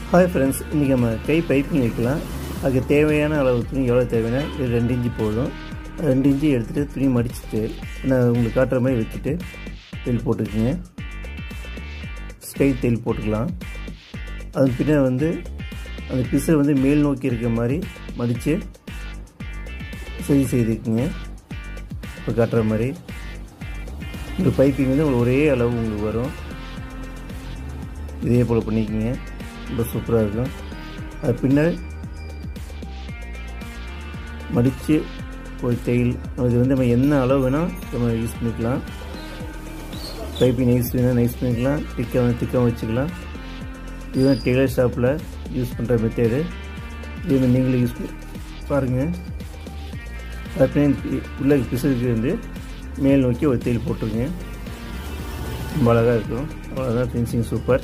hi friends இன்றைக்கி நம்ம கை piping வைக்கலாம் அதுக்கு தேவையான அளவு துணி எவ்வளோ தேவைன்னா இது ரெண்டு இன்ச்சு போதும் அது ரெண்டு இன்ச்சு எடுத்துகிட்டு துணி மடிச்சுட்டு நான் உங்களுக்கு காட்டுற மாதிரி வச்சுட்டு தையல் போட்டுக்குங்க ஸ்கை தையல் போட்டுக்கலாம் அதுக்கு பின்னாடி வந்து அந்த பிசர் வந்து மேல் நோக்கி இருக்கிற மாதிரி மடித்து சரி செய்துக்குங்க இப்போ காட்டுற மாதிரி இந்த பைப்பிங் வந்து உங்களுக்கு ஒரே அளவு உங்களுக்கு வரும் இதே போல் பண்ணிக்கோங்க ரொம்ப சூப்பராக இருக்கும் அது பின்னாடி மடித்து ஒரு தையல் இது வந்து நம்ம என்ன அளவு வேணால் நம்ம யூஸ் பண்ணிக்கலாம் பைப்பிங் நைஸ் வேணால் நைஸ் பண்ணிக்கலாம் திக்காக வேணும் திக்காக வச்சுக்கலாம் இதுதான் டெய்லர் ஷாப்பில் யூஸ் பண்ணுற மெத்தேடு இது நீங்களும் யூஸ் பண்ணி பாருங்கள் அது உள்ள பிசுக்கு வந்து மேல் நோக்கி ஒரு தையல் போட்டுருங்க ரொம்ப அழகாக இருக்கும் அவ்வளோதான் ஃபினிஷிங் சூப்பர்